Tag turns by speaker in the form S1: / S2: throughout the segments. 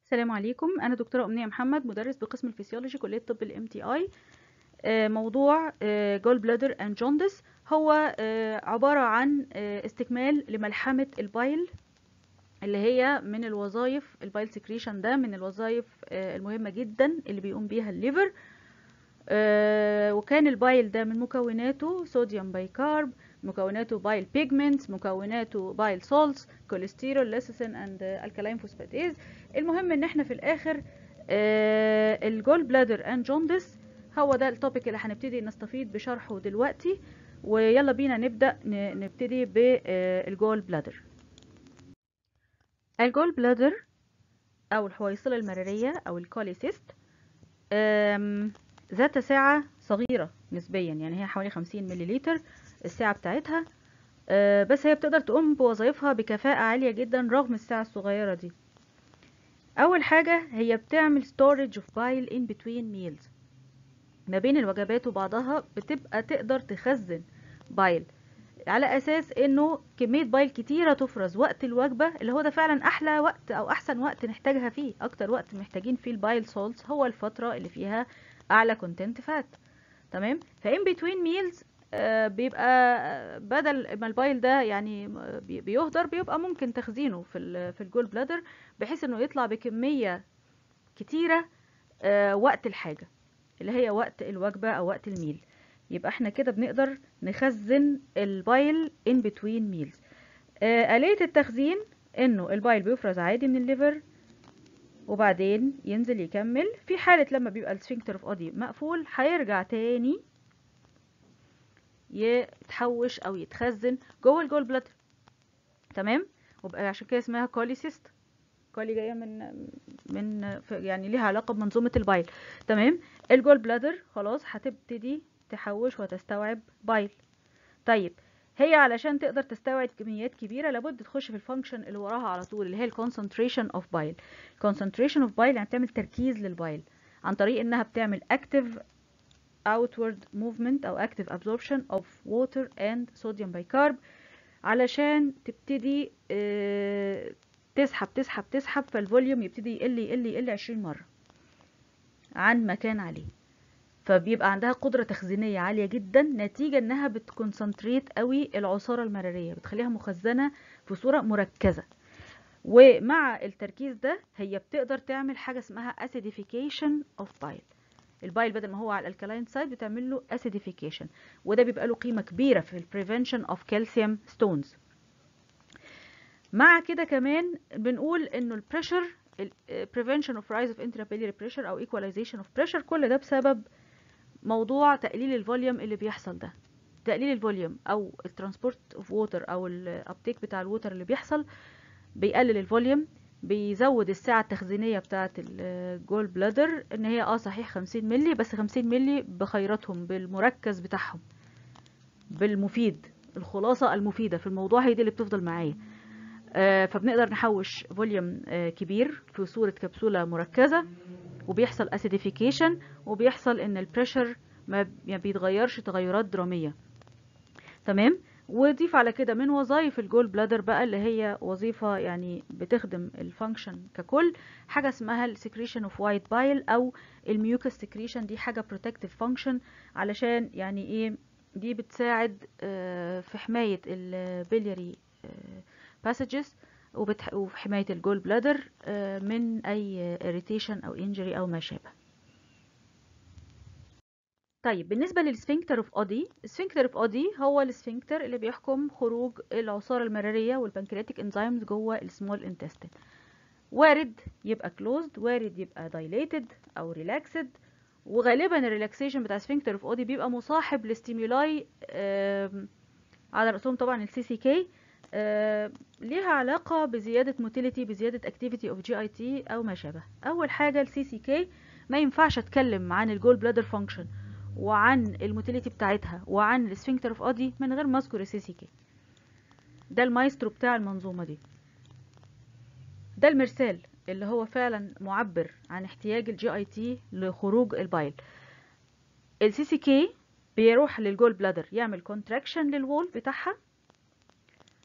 S1: السلام عليكم انا دكتوره امنيه محمد مدرس بقسم الفسيولوجي كليه طب الام تي اي موضوع جول بلادر اند جوندس هو آه، عباره عن آه، استكمال لملحمه البايل اللي هي من الوظائف البايل سكريشن ده من الوظائف آه، المهمه جدا اللي بيقوم بيها الليفر آه، وكان البايل ده من مكوناته صوديوم بايكارب مكوناته بايل بيجمنتس مكوناته بايل سولتس كوليسترول ليسيسين اند الكالاين فوسفاتيز المهم ان احنا في الاخر آه، الجول بلادر اند جوندس هو ده التوبيك اللي هنبتدي نستفيد بشرحه دلوقتي ويلا بينا نبدأ ن- نبتدي بالجول بلادر الجول بلادر او الحويصلة المرارية او الكوليسيست آم، ذات ساعة صغيرة نسبيا يعني هي حوالي 50 مليليتر الساعة بتاعتها آه، بس هي بتقدر تقوم بوظائفها بكفاءة عالية جدا رغم الساعة الصغيرة دي أول حاجة هي بتعمل storage of bile in between meals ما بين الوجبات وبعضها بتبقى تقدر تخزن بايل على أساس إنه كمية بايل كتيرة تفرز وقت الوجبة اللي هو ده فعلا أحلى وقت أو أحسن وقت نحتاجها فيه أكتر وقت محتاجين فيه البايل سولتس هو الفترة اللي فيها أعلى كونتنت فات تمام فإن بتوين ميلز بيبقى آه، بدل ما البايل ده يعني آه، بي- بيهدر بيبقى ممكن تخزينه في ال في الجول بلادر بحيث انه يطلع بكمية كتيرة آه، وقت الحاجة اللي هي وقت الوجبة او وقت الميل يبقى احنا كده بنقدر نخزن البايل in between meals آه، آلية التخزين انه البايل بيفرز عادي من الليفر وبعدين ينزل يكمل في حالة لما بيبقى السفنكتر اوف اودي مقفول هيرجع تاني يتحوش او يتخزن جوه الجول بلادر تمام وبقى عشان كده اسمها كوليسيست كولي جايه من من ف- يعني ليها علاقه بمنظومه البايل تمام الجول بلادر خلاص هتبتدي تحوش وتستوعب بايل طيب هي علشان تقدر تستوعب كميات كبيره لابد تخش في الفانكشن اللي وراها على طول اللي هي الكونسنتريشن اوف بايل concentration اوف بايل يعني بتعمل تركيز للبايل عن طريق انها بتعمل active outward movement او active absorption of water and sodium bicarb علشان تبتدي آه، تسحب تسحب تسحب فالفوليوم يبتدي يقل يقل يقل 20 مرة عن ما كان عليه فبيبقى عندها قدرة تخزينية عالية جدا نتيجة انها بتكونسنتريت قوي العصارة المرارية بتخليها مخزنة في صورة مركزة ومع التركيز ده هي بتقدر تعمل حاجة اسمها acidification of bile البايل بدل ما هو على الالكالاين سايد بتعمل له acidification وده بيبقى له قيمة كبيرة في ال prevention of calcium stones مع كده كمان بنقول انه البريشر prevention of rise of intrapillary pressure او equalization of pressure كل ده بسبب موضوع تقليل الفوليوم اللي بيحصل ده تقليل الفوليوم او الترانسبورت اوف ووتر او الابتيك بتاع الووتر اللي بيحصل بيقلل الفوليوم بيزود السعة التخزينية بتاعة الجول بلادر ان هي اه صحيح 50 ملي بس 50 ملي بخيراتهم بالمركز بتاعهم بالمفيد الخلاصة المفيدة في الموضوع هي دي اللي بتفضل معايا آه، فبنقدر نحوش فوليوم آه، كبير في صورة كبسولة مركزة وبيحصل acidification وبيحصل ان البريشر ما ما بيتغيرش تغيرات درامية تمام وضيف على كده من وظائف الجول بلادر بقى اللي هي وظيفة يعني بتخدم الفانكشن ككل حاجة اسمها السكريشن اوف وايت بايل او الميوكس سكريشن دي حاجة بروتكتيف فانكشن علشان يعني ايه دي بتساعد آه، في حماية البلياري باسجز وفي حماية الجول بلادر من اي irritation او injury او ما شابه طيب بالنسبة للسفنكتر اوف اودي السفنكتر اوف اودي هو السفنكتر اللي بيحكم خروج العصارة المرارية والبنكرياتيك انزيمز جوه السمول انتستين وارد يبقى closed وارد يبقى dilated او relaxed وغالبا الريلاكسيشن بتاع السفنكتر اوف اودي بيبقى مصاحب لستيمولاي على رأسهم طبعا السي سي كي ليها علاقة بزيادة موتيليتي بزيادة اكتيفيتي اوف جي اي تي او ما شابه اول حاجة السي سي كي ما ينفعش اتكلم عن الجول بلادر فانكشن وعن الموتيليتي بتاعتها وعن السفنكتر اوف اودي من غير ما اذكر السي سي كي ده المايسترو بتاع المنظومة دي ده المرسال اللي هو فعلا معبر عن احتياج الجي اي تي لخروج البايل السي سي كي بيروح للجول بلادر يعمل كونتراكشن للوول بتاعها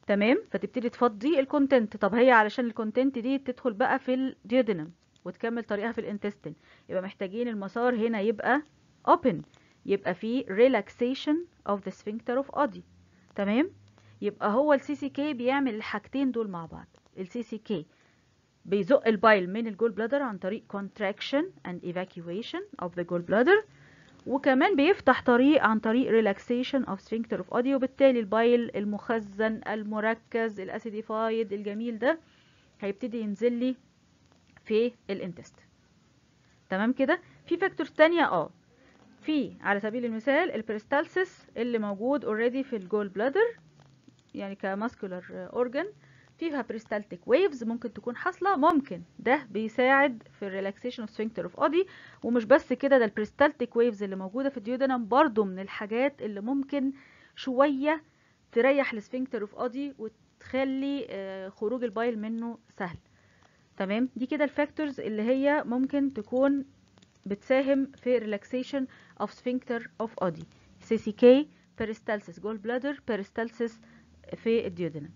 S1: تمام فتبتدي تفضي الكونتنت طب هي علشان الكونتنت دي تدخل بقى في الديودينم وتكمل طريقها في الانتستين يبقى محتاجين المسار هنا يبقى open يبقى في relaxation of the sphincter of Oddi تمام يبقى هو السي سي كي بيعمل الحاجتين دول مع بعض السي سي كي بيزق البايل من الجول بلادر عن طريق contraction and evacuation of the gall bladder وكمان بيفتح طريق عن طريق relaxation of sphincter of Oddi وبالتالي البايل المخزن المركز الاسيديفايد الجميل ده هيبتدي ينزل لي في الانتست تمام كده في فاكتورز تانية اه في على سبيل المثال البريستالسيس اللي موجود اوريدي في الجول بلادر يعني كماسكولار اورجان فيها بريستالتيك ويفز ممكن تكون حاصله ممكن ده بيساعد في الريلاكسيشن اوف سفنكتر اوف اودي ومش بس كده ده البريستالتيك ويفز اللي موجوده في الديودنم برضو من الحاجات اللي ممكن شويه تريح السفنكتر اوف اودي وتخلي خروج البايل منه سهل تمام دي كده الفاكتورز اللي هي ممكن تكون بتساهم في relaxation of sphincter of Oddi CCK peristalsis gall bladder peristalsis في الديودنم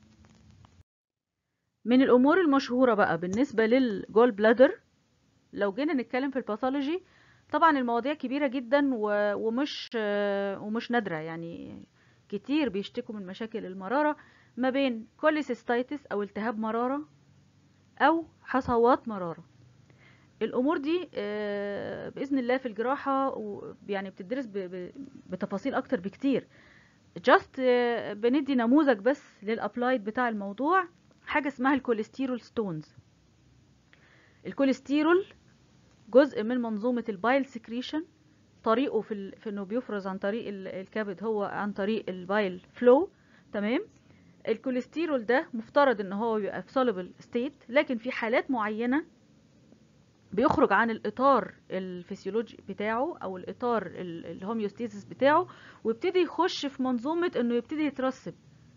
S1: من الامور المشهوره بقى بالنسبه للجول بلادر لو جينا نتكلم في الباثولوجي طبعا المواضيع كبيره جدا ومش ومش نادره يعني كتير بيشتكوا من مشاكل المراره ما بين كوليسيستايتس او التهاب مراره او حصوات مراره الامور دي باذن الله في الجراحه يعني بتدرس بتفاصيل اكتر بكتير جاست بندي نموذج بس للابلايد بتاع الموضوع حاجه اسمها الكوليسترول ستونز الكوليسترول جزء من منظومه البايل سكريشن طريقه في, في انه بيفرز عن طريق الكبد هو عن طريق البايل فلو تمام الكوليسترول ده مفترض ان هو بيبقى في soluble ستيت لكن في حالات معينه بيخرج عن الاطار الفسيولوجي بتاعه او الاطار الهوميوستيزيس بتاعه ويبتدي يخش في منظومه انه يبتدي يترسب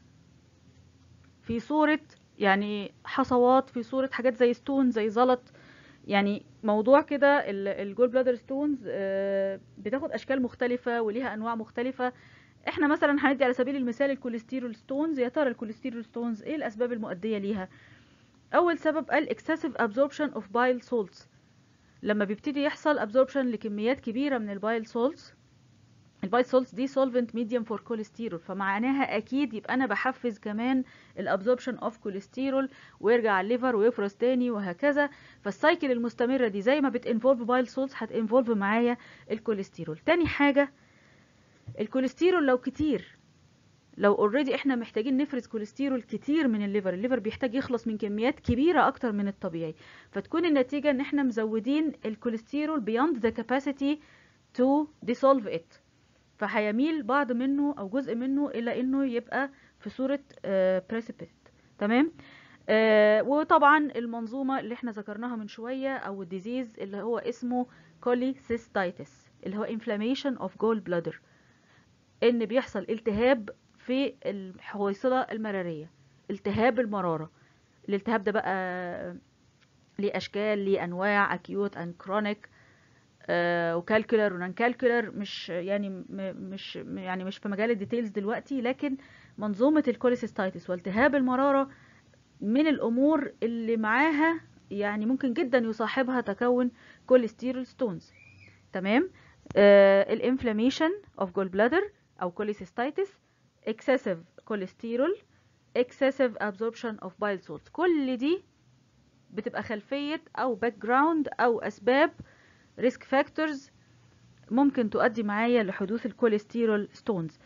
S1: في صوره يعني حصوات في صوره حاجات زي ستون زي زلط يعني موضوع كده الجول بلادر ستونز بتاخد اشكال مختلفه وليها انواع مختلفه احنا مثلا هندي على سبيل المثال الكوليسترول ستونز يا ترى الكوليسترول ستونز ايه الاسباب المؤديه ليها اول سبب الاكسسيف ابزوربشن اوف بايل سولتس لما بيبتدي يحصل ابزوربشن لكميات كبيره من البايل سولتس البايل سولتس دي سولفنت ميديوم فور كوليسترول فمعناها اكيد يبقى انا بحفز كمان الابزوربشن اوف كوليسترول ويرجع على الليفر ويفرز تاني وهكذا فالسايكل المستمره دي زي ما بتنفولف بايل سولتس هتنفولف معايا الكوليسترول تاني حاجه الكوليسترول لو كتير لو اوريدي احنا محتاجين نفرز كوليسترول كتير من الليفر الليفر بيحتاج يخلص من كميات كبيره اكتر من الطبيعي فتكون النتيجه ان احنا مزودين الكوليسترول beyond the capacity to dissolve it فهيميل بعض منه او جزء منه الى انه يبقى في صوره بريسيبيت تمام آه وطبعا المنظومه اللي احنا ذكرناها من شويه او الديزيز اللي هو اسمه كوليسيستايتس اللي هو inflammation of gall bladder ان بيحصل التهاب في الحويصلة المرارية التهاب المرارة الالتهاب ده بقى ليه أشكال ليه أنواع أكيوت أند كرونيك وكالكولر ونان كالكولر مش يعني مش يعني مش في مجال الديتيلز دلوقتي لكن منظومة الكوليسيستايتس والتهاب المرارة من الأمور اللي معاها يعني ممكن جدا يصاحبها تكون كوليسترول ستونز تمام الانفلاميشن اوف جول بلادر او كوليسيستايتس excessive cholesterol excessive absorption of bile salts كل دي بتبقى خلفية أو background أو أسباب risk factors ممكن تؤدي معايا لحدوث الكوليسترول ستونز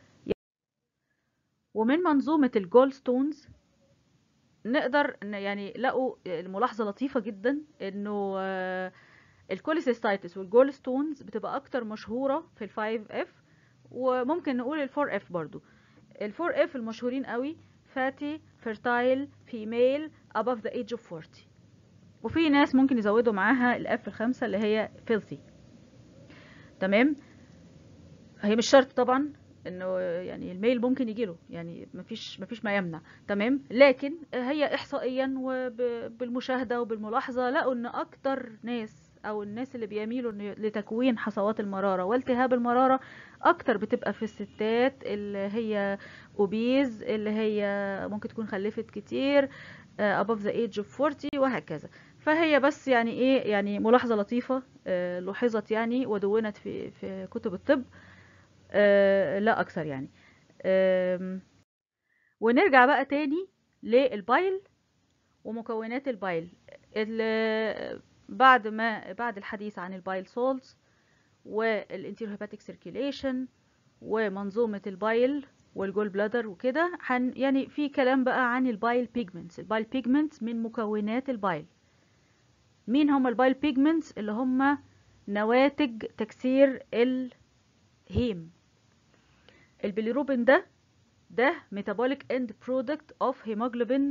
S1: ومن منظومة الجول ستونز نقدر يعني لقوا ملاحظة لطيفة جدا انه الكوليسيستايتس والجول ستونز بتبقى اكتر مشهورة في الفايف اف وممكن نقول الفور اف برضو الفور اف المشهورين قوي فاتي fertile female above the age of 40 وفي ناس ممكن يزودوا معاها الاف الخامسة اللي هي filthy تمام هي مش شرط طبعا انه يعني الميل ممكن يجيله يعني مفيش مفيش ما يمنع تمام لكن هي احصائيا وبالمشاهده وبالملاحظه لقوا ان اكتر ناس او الناس اللي بيميلوا إن- لتكوين حصوات المرارة والتهاب المرارة اكتر بتبقى في الستات اللي هي اوبيز اللي هي ممكن تكون خلفت كتير آه، above the age of 40 وهكذا فهي بس يعني ايه يعني ملاحظة لطيفة آه، لوحظت يعني ودونت في في كتب الطب آه، لا اكثر يعني آم، ونرجع بقى تاني للبايل ومكونات البايل ال- بعد ما بعد الحديث عن البايل سولز والانتيرو هيباتيك سيركيليشن ومنظومة البايل والجول بلادر وكده هن يعني في كلام بقى عن البايل بيجمنتس البايل بيجمنتس من مكونات البايل مين هم البايل بيجمنتس اللي هم نواتج تكسير الهيم البيليروبين ده ده metabolic end product of hemoglobin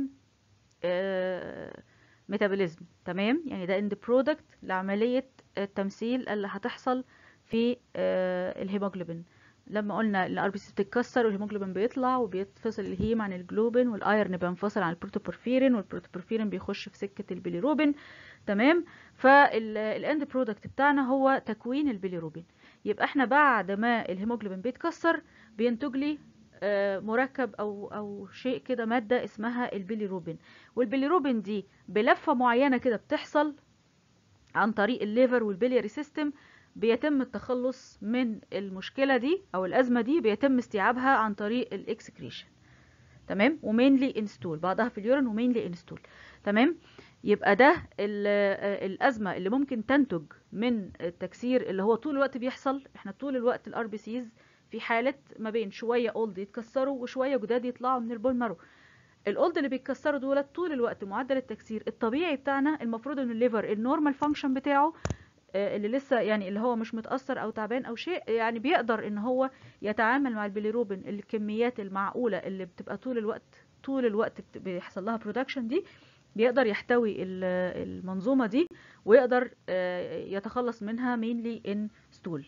S1: ميتابوليزم تمام يعني ده end product لعملية التمثيل اللي هتحصل في آه، الهيموجلوبين لما قلنا الار بي سي بتتكسر والهيموجلوبين بيطلع وبيتفصل الهيم عن الجلوبين والايرن بينفصل عن البروتوبورفيرين والبروتوبورفيرين بيخش في سكة البيليروبين تمام فالاند برودكت بتاعنا هو تكوين البيليروبين يبقى احنا بعد ما الهيموجلوبين بيتكسر بينتج لي آه، مركب او او شيء كده ماده اسمها البيليروبين والبيليروبين دي بلفه معينه كده بتحصل عن طريق الليفر والبيلياري سيستم بيتم التخلص من المشكله دي او الازمه دي بيتم استيعابها عن طريق الاكسكريشن تمام ومينلي انستول بعضها في اليورين ومينلي انستول تمام يبقى ده ال- آه، الازمه اللي ممكن تنتج من التكسير اللي هو طول الوقت بيحصل احنا طول الوقت الار بي سيز في حاله ما بين شويه اولد يتكسروا وشويه جداد يطلعوا من البون مارو الاولد اللي بيتكسروا دولت طول الوقت معدل التكسير الطبيعي بتاعنا المفروض ان الليفر النورمال فانكشن بتاعه آه، اللي لسه يعني اللي هو مش متاثر او تعبان او شيء يعني بيقدر ان هو يتعامل مع البيليروبين الكميات المعقوله اللي بتبقى طول الوقت طول الوقت بت- بيحصل لها برودكشن دي بيقدر يحتوي ال- المنظومه دي ويقدر آه، يتخلص منها mainly in stool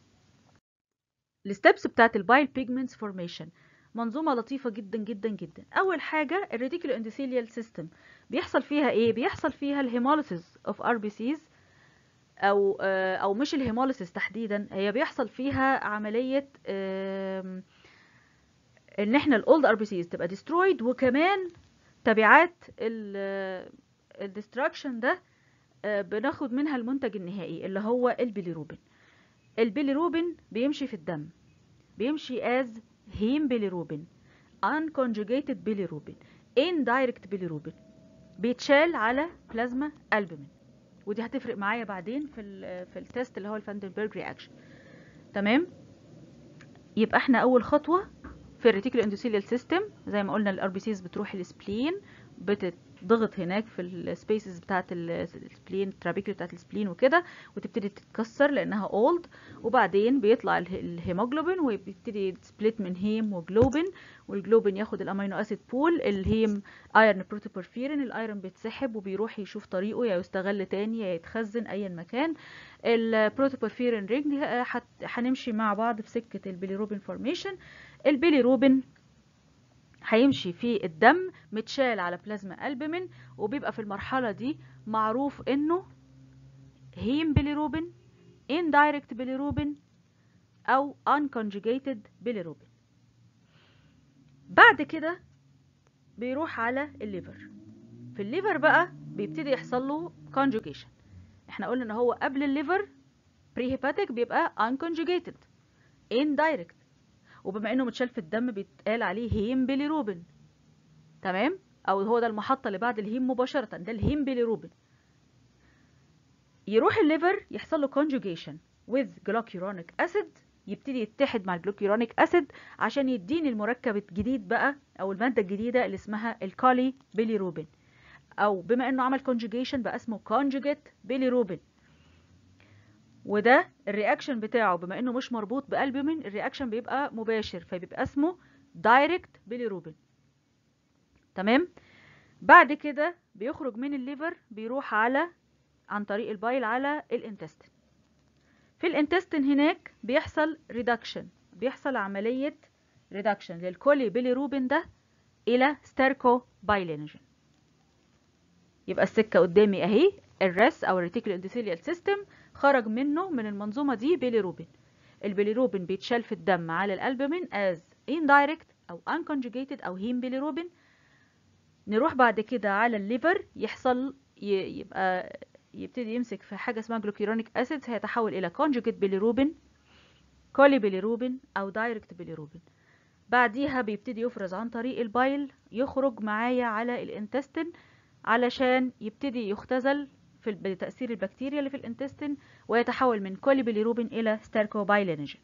S1: الستبس بتاعت البايل بيجمنتس فورميشن منظومه لطيفه جدا جدا جدا اول حاجه الريتيكولو اندوثيليال سيستم بيحصل فيها ايه بيحصل فيها الهيموليسيس اوف ار بي سيز او آه، او مش الهيموليسيس تحديدا هي بيحصل فيها عمليه آم، ان احنا الاولد ار بي سيز تبقى ديسترويد وكمان تبعات الديستراكشن ده آه، بناخد منها المنتج النهائي اللي هو البيليروبين البيليروبين بيمشي في الدم بيمشي as هيم بيليروبين unconjugated بيليروبين indirect بيليروبين بيتشال على بلازما البومين ودي هتفرق معايا بعدين في ال في التست اللي هو الفاندنبرج رياكشن تمام يبقى احنا اول خطوه في الريتيكولو اندوثيليال سيستم زي ما قلنا الار بي سيز بتروح السبلين بتضغط هناك في السبيسز بتاعه السبلين الترابيكيول بتاعه السبلين وكده وتبتدي تتكسر لانها اولد وبعدين بيطلع اله- الهيموجلوبين وبيبتدي سبليت من هيم وجلوبين والجلوبين ياخد الامينو اسيد بول الهيم ايرن بروتوبورفيرين الايرن بيتسحب وبيروح يشوف طريقه يا يستغل تاني يا يتخزن ايا مكان البروتوبورفيرين رينج آه، هت- هنمشي مع بعض في سكه البيليروبين فورميشن البيليروبين هيمشي في الدم متشال على بلازما البومين وبيبقى في المرحلة دي معروف انه هيم بيليروبين indirect بيليروبين او unconjugated بيليروبين بعد كده بيروح على الليفر في الليفر بقى بيبتدي يحصل له conjugation احنا قلنا ان هو قبل الليفر prehepatic بيبقى unconjugated indirect وبما انه متشال في الدم بيتقال عليه هيم بيليروبين تمام او هو ده المحطه اللي بعد الهيم مباشره ده الهيم بيليروبين يروح الليفر يحصل له conjugation with glucuronic acid يبتدي يتحد مع الجلوكيرونيك اسيد عشان يديني المركب الجديد بقى او الماده الجديده اللي اسمها الكالي بيليروبين او بما انه عمل conjugation بقى اسمه conjugate بيليروبين وده الرياكشن بتاعه بما انه مش مربوط بالبومين الرياكشن بيبقى مباشر فبيبقى اسمه دايركت بيليروبين تمام بعد كده بيخرج من الليفر بيروح على عن طريق البايل على الانتستين في الانتستين هناك بيحصل ريدكشن بيحصل عملية ريدكشن للكولي بيليروبين ده الى ستيركو بايلينوجين يبقى السكة قدامي اهي الرس او الريتيكولو اندوثيليال سيستم خرج منه من المنظومه دي بيليروبين البيليروبين بيتشال في الدم على الالبومين as indirect او unconjugated او هيم بيليروبين نروح بعد كده على الليفر يحصل يبقى يبتدي يمسك في حاجه اسمها جلوكيرونيك اسيدز هيتحول الى conjugate بيليروبين كولي بيليروبين او دايركت بيليروبين بعديها بيبتدي يفرز عن طريق البايل يخرج معايا على الانتستين علشان يبتدي يختزل في بتأثير البكتيريا اللي في الانتستين ويتحول من كوليبيليروبين إلى ستيركوبايلينيجين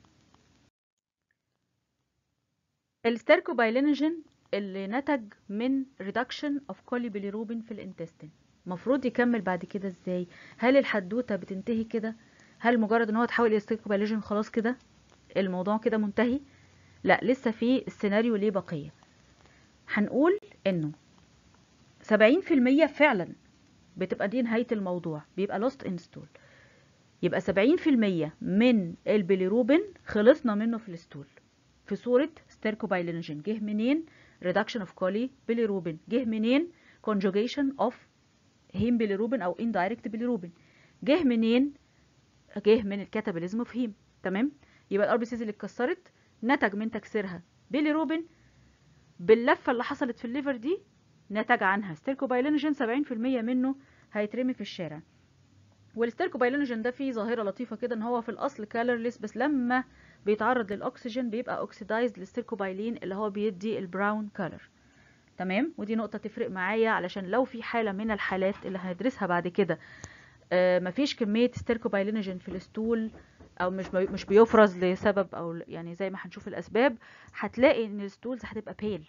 S1: الستيركوبايلينيجين اللي نتج من reduction of كوليبيليروبين في الانتستين المفروض يكمل بعد كده ازاي هل الحدوتة بتنتهي كده هل مجرد ان هو تحول الى ستيركوبايلينيجين خلاص كده الموضوع كده منتهي لا لسه في السيناريو ليه بقية هنقول انه سبعين في المية فعلا بتبقى دي نهاية الموضوع بيبقى lost install يبقى سبعين في المية من البيليروبين خلصنا منه في الستول في صورة ستيركوبايلينوجين جه منين reduction of كولي بيليروبين جه منين conjugation of هيم بيليروبين او indirect بيليروبين جه منين جه من الكاتابوليزم اوف هيم تمام يبقى الار بي سيز اللي اتكسرت نتج من تكسيرها بيليروبين باللفه اللي حصلت في الليفر دي نتج عنها ستيركوبايلينوجين 70% منه هيترمي في الشارع والستيركوبايلينوجين ده فيه ظاهره لطيفه كده ان هو في الاصل كالرلس بس لما بيتعرض للاكسجين بيبقى اوكسيدايزد للستيركوبايلين اللي هو بيدي البراون كالر تمام ودي نقطه تفرق معايا علشان لو في حاله من الحالات اللي هندرسها بعد كده آه مفيش كميه ستيركوبايلينوجين في الستول او مش مش بيفرز لسبب او يعني زي ما هنشوف الاسباب هتلاقي ان الستولز هتبقى بيل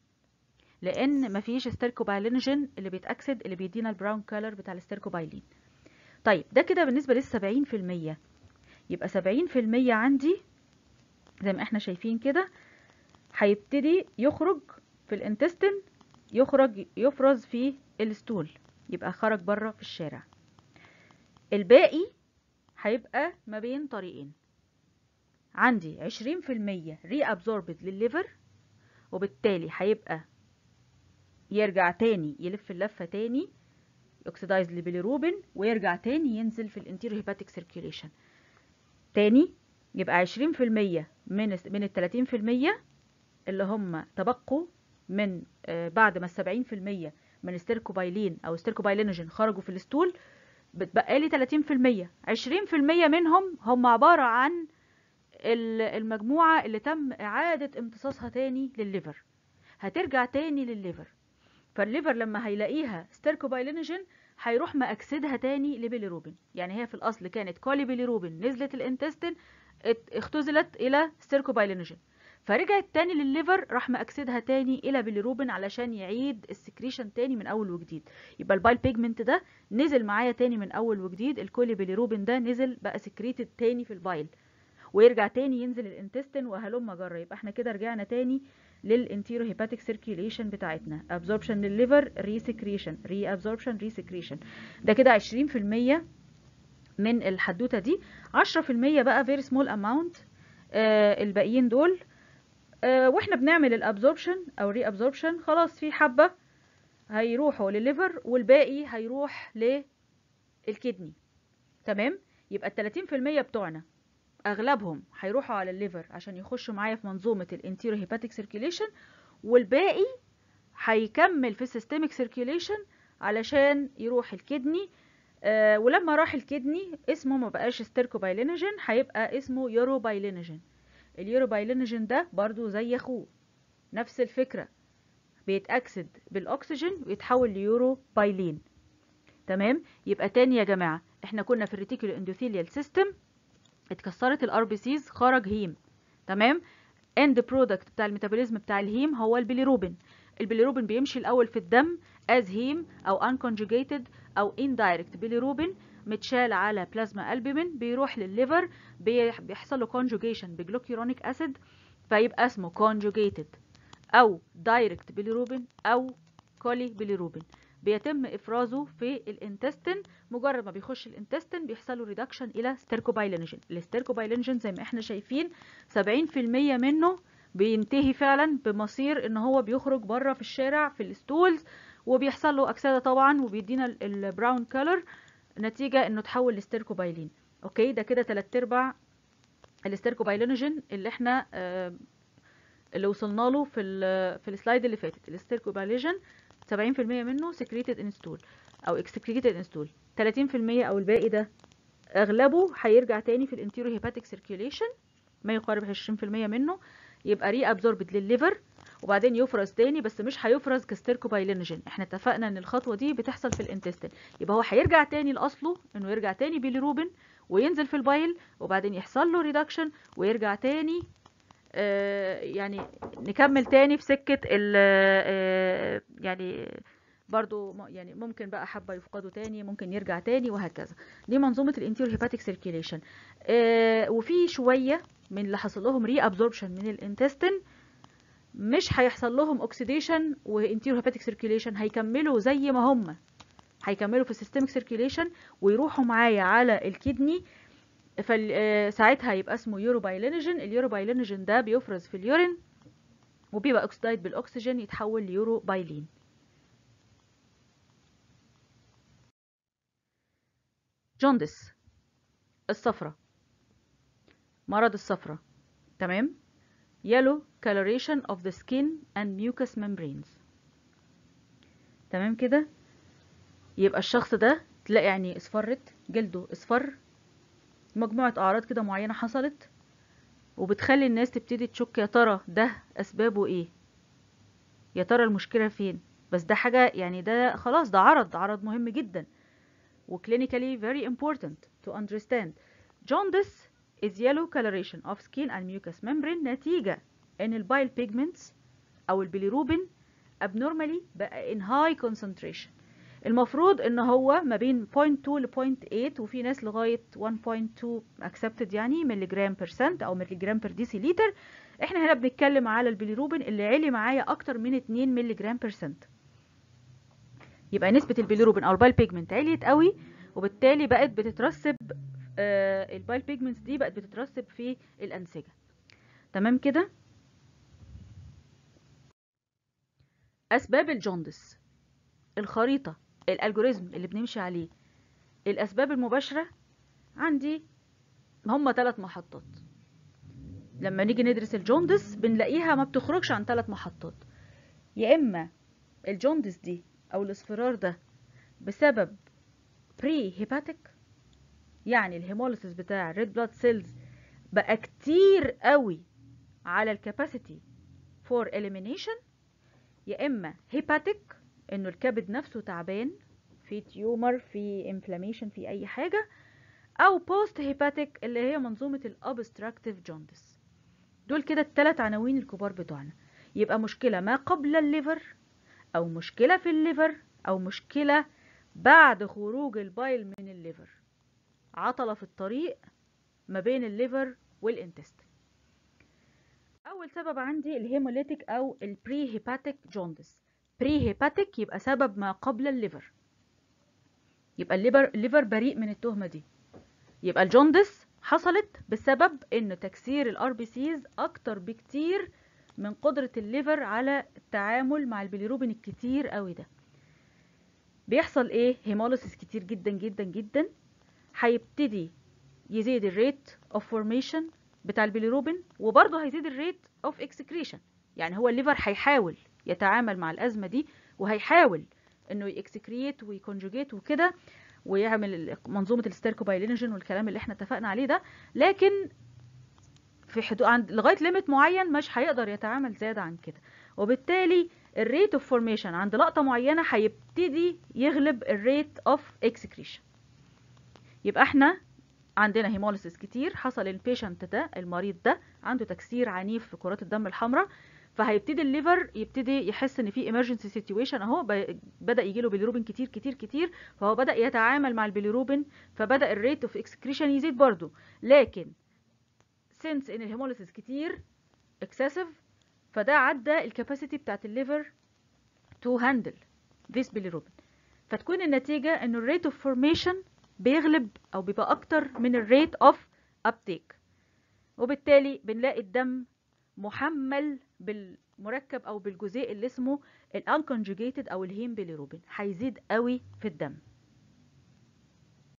S1: لان مفيش ستيركوبايلينوجين اللي بيتاكسد اللي بيدينا البراون كولر بتاع الستيركوبايلين طيب ده كده بالنسبه لل 70% يبقى 70% عندي زي ما احنا شايفين كده هيبتدي يخرج في الانتستين يخرج يفرز في الستول يبقى خرج بره في الشارع الباقي هيبقى ما بين طريقين عندي 20% ري ابزوربد للليفر وبالتالي هيبقى يرجع تاني يلف اللفه تاني اوكسيدايز لبيليروبين ويرجع تاني ينزل في الانتيرو هيباتيك سيركيوليشن تاني يبقى 20% من من ال 30% اللي هم تبقوا من آه بعد ما ال 70% من الستيركوبايلين او الستيركوبايلينوجين خرجوا في الستول بتبقى لي 30% 20% منهم هم عبارة عن المجموعة اللي تم إعادة امتصاصها تاني للليفر هترجع تاني للليفر فالليفر لما هيلاقيها ستيركوبايلينوجين هيروح مأكسدها تاني لبيليروبين يعني هي في الأصل كانت كولي بيليروبين نزلت الانتستين اختزلت إلى ستيركوبايلينوجين فرجعت تاني للليفر راح مأكسدها تاني الى بيليروبين علشان يعيد السكريشن تاني من اول وجديد يبقى البايل بيجمنت ده نزل معايا تاني من اول وجديد الكولي بيليروبين ده نزل بقى سكريتد تاني في البايل ويرجع تاني ينزل الانتستين وهلم جرة يبقى احنا كده رجعنا تاني للانتيرو هيباتيك سيركيوليشن بتاعتنا ابزوربشن للليفر ري سكريشن ري ابزوربشن ري سكريشن ده كده 20% من الحدوته دي 10% بقى فيري سمول اماونت الباقيين دول آه واحنا بنعمل الابزوربشن او ري ابزوربشن خلاص في حبه هيروحوا للليفر والباقي هيروح للكدني تمام يبقى ال 30% بتوعنا اغلبهم هيروحوا على الليفر عشان يخشوا معايا في منظومه الانتيرو هيباتيك سيركيوليشن والباقي هيكمل في السيستميك سيركيوليشن علشان يروح الكدني آه ولما راح الكدني اسمه ما بقاش ستيركوبايلينوجين هيبقى اسمه يوروبايلينوجين اليوروبايلينوجين ده برضو زي اخوه نفس الفكرة بيتأكسد بالأكسجين ويتحول ليوروبايلين تمام يبقى تاني يا جماعة احنا كنا في الريتيكولو اندوثيليال سيستم اتكسرت الار بي سيز خرج هيم تمام اند برودكت بتاع الميتابوليزم بتاع الهيم هو البيليروبين البيليروبين بيمشي الاول في الدم از هيم او unconjugated او indirect بيليروبين متشال على بلازما البومين بيروح للليفر بيحصل له conjugation بجلوكيرونيك اسيد فيبقى اسمه conjugated او direct بيليروبين او كولي بيليروبين بيتم افرازه في الانتستين مجرد ما بيخش الانتستين بيحصل له ريدكشن الى ستيركوبايلينوجين الستيركوبايلينوجين زي ما احنا شايفين 70% منه بينتهي فعلا بمصير ان هو بيخرج بره في الشارع في الستولز وبيحصل له اكسده طبعا وبيدينا البراون كولر نتيجة انه تحول لستيركوبايلين اوكي ده كده تلات ارباع الاستيركوبايلينوجين اللي احنا آه اللي وصلنا له في ال في السلايد اللي فاتت الاستيركوبايليجين 70% منه سكريتد انستول او اكسكريتد انستول 30% او الباقي ده اغلبه هيرجع تاني في الانتيرو هيباتيك سيركيوليشن ما يقارب 20% منه يبقى ري ابزوربد للليفر وبعدين يفرز تاني بس مش هيفرز كستيركوبايلينوجين احنا اتفقنا ان الخطوه دي بتحصل في الانتستين يبقى هو هيرجع تاني لاصله انه يرجع تاني بيليروبين وينزل في البايل وبعدين يحصل له ريدكشن ويرجع تاني آه يعني نكمل تاني في سكه ال آه يعني برضو يعني ممكن بقى حبه يفقدوا تاني ممكن يرجع تاني وهكذا دي منظومه الانتيرو هيباتيك سيركيليشن آه وفي شويه من اللي حصل لهم ري ابزوربشن من الانتستين مش هيحصل لهم اوكسيديشن وانتيرو هيباتيك سيركيليشن هيكملوا زي ما هم هيكملوا في السيستميك سيركيليشن ويروحوا معايا على الكدني فساعتها يبقى اسمه يوروبايلينوجين اليوروبايلينوجين ده بيفرز في اليورين وبيبقى اوكسيدايد بالاكسجين يتحول ليوروبايلين جوندس الصفرة مرض الصفرة تمام yellow coloration of the skin and mucous membranes تمام كده يبقى الشخص ده تلاقي يعني اصفرت جلده اصفر مجموعة اعراض كده معينة حصلت وبتخلي الناس تبتدي تشك يا ترى ده اسبابه ايه يا ترى المشكلة فين بس ده حاجة يعني ده خلاص ده عرض عرض مهم جدا وكلينيكالي very important to understand jaundice is yellow coloration of skin and mucous membrane نتيجة ان البايل pigments او البيليروبين abnormally بقى in high concentration المفروض ان هو ما بين 0.2 ل 0.8 وفي ناس لغاية 1.2 accepted يعني ملي جرام percent او ملي جرام per deciliter احنا هنا بنتكلم على البيليروبين اللي علي معايا اكتر من 2 ملي جرام percent يبقى نسبة البيليروبين او البايل بيجمنت عليت قوي وبالتالي بقت بتترسب آه البايل بيجمنتس دي بقت بتترسب في الانسجة تمام كده اسباب الجوندس الخريطة الالجوريزم اللي بنمشي عليه الاسباب المباشرة عندي هما ثلاث محطات لما نيجي ندرس الجوندس بنلاقيها ما بتخرجش عن ثلاث محطات يا اما الجوندس دي او الاصفرار ده بسبب بري هيباتيك يعني الهيموليسيس بتاع الريد بلاد سيلز بقى كتير قوي على الكاباسيتي فور اليمينيشن يا اما هيباتيك انه الكبد نفسه تعبان في تيومر في انفلاميشن في اي حاجه او بوست هيباتيك اللي هي منظومه الابستراكتيف جوندس دول كده الثلاث عناوين الكبار بتوعنا يبقى مشكله ما قبل الليفر او مشكله في الليفر او مشكله بعد خروج البايل من الليفر عطله في الطريق ما بين الليفر والانتستين اول سبب عندي الهيموليتيك او البري هيباتيك جوندس بري هيباتيك يبقى سبب ما قبل الليفر يبقى الليفر الليفر بريء من التهمه دي يبقى الجوندس حصلت بسبب ان تكسير الار بي سيز اكتر بكتير من قدرة الليفر على التعامل مع البيليروبين الكتير قوي ده بيحصل ايه هيموليسيس كتير جدا جدا جدا هيبتدي يزيد الريت اوف فورميشن بتاع البيليروبين وبرضه هيزيد الريت اوف اكسكريشن يعني هو الليفر هيحاول يتعامل مع الازمه دي وهيحاول انه يكسكريت ويكونجوجيت وكده ويعمل منظومه الستيركوبايلينوجين والكلام اللي احنا اتفقنا عليه ده لكن في حدود عند لغايه ليميت معين مش هيقدر يتعامل زياده عن كده وبالتالي الريت اوف فورميشن عند لقطه معينه هيبتدي يغلب الريت اوف اكسكريشن يبقى احنا عندنا هيموليسيس كتير حصل البيشنت ده المريض ده عنده تكسير عنيف في كرات الدم الحمراء فهيبتدي الليفر يبتدي يحس ان في ايمرجنسي سيتويشن اهو بدا يجي له بيليروبين كتير كتير كتير فهو بدا يتعامل مع البيليروبين فبدا الريت اوف اكسكريشن يزيد برضه لكن سنس ان الهيموليسيس كتير اكسسيف فده عدى الكاباسيتي بتاعت الليفر تو هاندل ذيس بيليروبين فتكون النتيجة ان الريت اوف فورميشن بيغلب او بيبقى اكتر من الريت اوف ابتيك وبالتالي بنلاقي الدم محمل بالمركب او بالجزيء اللي اسمه الانكونجوجيتد او الهيم بيليروبين هيزيد قوي في الدم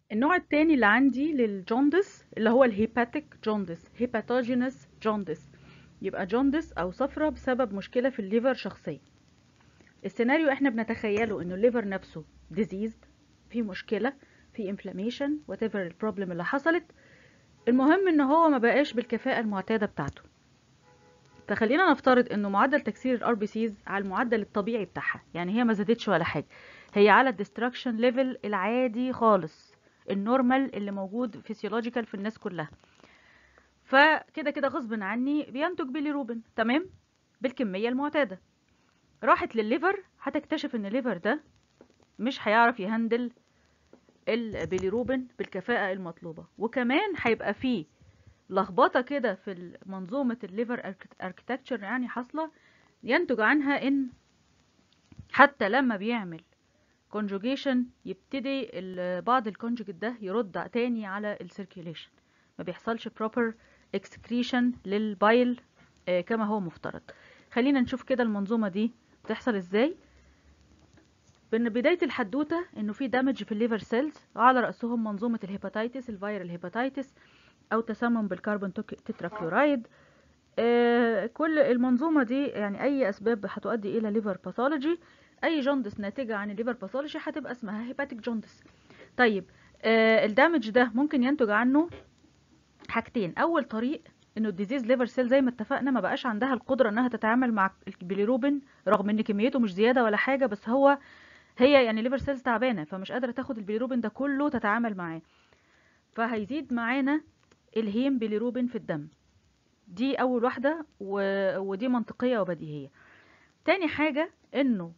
S1: النوع التاني اللي عندي للجوندس اللي هو الهيباتيك جوندس هيباتوجينس جوندس يبقى جوندس او صفرة بسبب مشكلة في الليفر شخصية السيناريو احنا بنتخيله انه الليفر نفسه ديزيزد في مشكلة في انفلاميشن وات ايفر البروبلم اللي حصلت المهم ان هو ما بقاش بالكفاءة المعتادة بتاعته فخلينا نفترض انه معدل تكسير الار بي سيز على المعدل الطبيعي بتاعها يعني هي ما زادتش ولا حاجة هي على الديستراكشن ليفل العادي خالص النورمال اللي موجود فيسيولوجيكال في الناس كلها فكده كده غصب عني بينتج بيليروبين تمام بالكمية المعتادة راحت للليفر هتكتشف ان الليفر ده مش هيعرف يهندل البيليروبين بالكفاءة المطلوبة وكمان هيبقى فيه لخبطة كده في منظومة الليفر اركتكتشر يعني حاصلة ينتج عنها ان حتى لما بيعمل conjugation يبتدي بعض الكونجوجيت ده يرد تاني على السيركيوليشن ما بيحصلش proper excretion للبايل كما هو مفترض خلينا نشوف كده المنظومة دي بتحصل ازاي بان بداية الحدوتة انه في دامج في الليفر سيلز وعلى رأسهم منظومة الهيباتيتس الفيرال هيباتيتس او تسمم بالكربون تتراكلورايد آه كل المنظومة دي يعني اي اسباب هتؤدي الى ليفر باثولوجي اي جوندس ناتجة عن الليفر باثولوجي هتبقى اسمها هيباتيك جوندس طيب آه الدامج ده ممكن ينتج عنه حاجتين اول طريق انه الديزيز ليفر سيل زي ما اتفقنا ما بقاش عندها القدره انها تتعامل مع البيليروبين رغم ان كميته مش زياده ولا حاجه بس هو هي يعني ليفر سيلز تعبانه فمش قادره تاخد البيليروبين ده كله تتعامل معاه فهيزيد معانا الهيم بيليروبين في الدم دي اول واحده و... ودي منطقيه وبديهيه تاني حاجه انه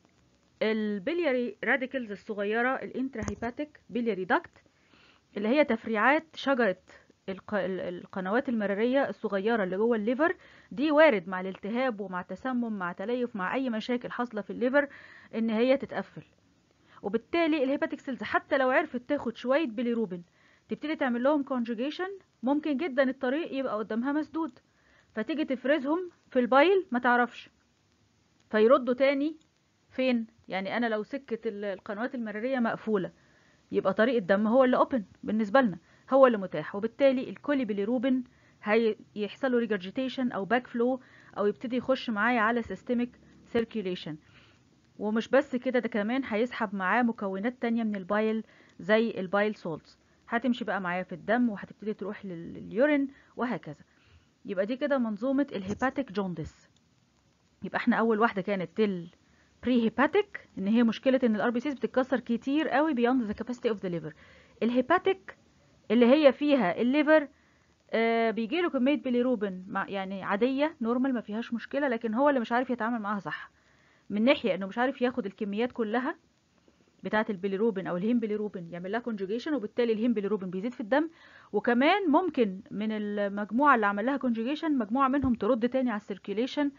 S1: البلياري راديكلز الصغيره الانترا هيباتيك بلياري داكت اللي هي تفريعات شجره القنوات المرارية الصغيرة اللي جوه الليفر دي وارد مع الالتهاب ومع تسمم مع تليف مع أي مشاكل حاصلة في الليفر إن هي تتقفل وبالتالي الهيباتيك سيلز حتى لو عرفت تاخد شوية بيليروبين تبتدي تعمل لهم كونجوجيشن ممكن جدا الطريق يبقى قدامها مسدود فتيجي تفرزهم في البايل ما تعرفش فيردوا تاني فين يعني انا لو سكة القنوات المرارية مقفولة يبقى طريق الدم هو اللي اوبن بالنسبة لنا هو اللي متاح وبالتالي الكولي بيليروبين هيحصل له ريجرجيتيشن او باك فلو او يبتدي يخش معايا على سيستميك سيركيوليشن ومش بس كده ده كمان هيسحب معاه مكونات تانية من البايل زي البايل سولتس هتمشي بقى معايا في الدم وهتبتدي تروح لليورين وهكذا يبقى دي كده منظومة الهيباتيك جوندس يبقى احنا اول واحدة كانت البري هيباتيك ان هي مشكلة ان الار بي سيز بتتكسر كتير قوي beyond the capacity of the liver الهيباتيك اللي هي فيها الليفر آه بيجيله كمية بيليروبين يعني عادية نورمال ما فيهاش مشكلة لكن هو اللي مش عارف يتعامل معاها صح من ناحية انه مش عارف ياخد الكميات كلها بتاعة البيليروبين او الهيم بيليروبين يعمل لها كونجوجيشن وبالتالي الهيم بيليروبين بيزيد في الدم وكمان ممكن من المجموعة اللي عمل لها كونجوجيشن مجموعة منهم ترد تاني على السيركيليشن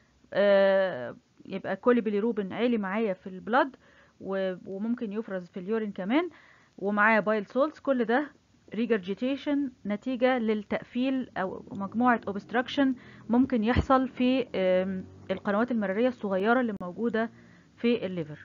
S1: آه يبقى كل بيليروبين عالي معايا في البلاد وممكن يفرز في اليورين كمان ومعايا بايل سولتس كل ده ريجرجيتيشن نتيجة للتقفيل أو مجموعة obstruction ممكن يحصل في القنوات المرارية الصغيرة اللي موجودة في الليفر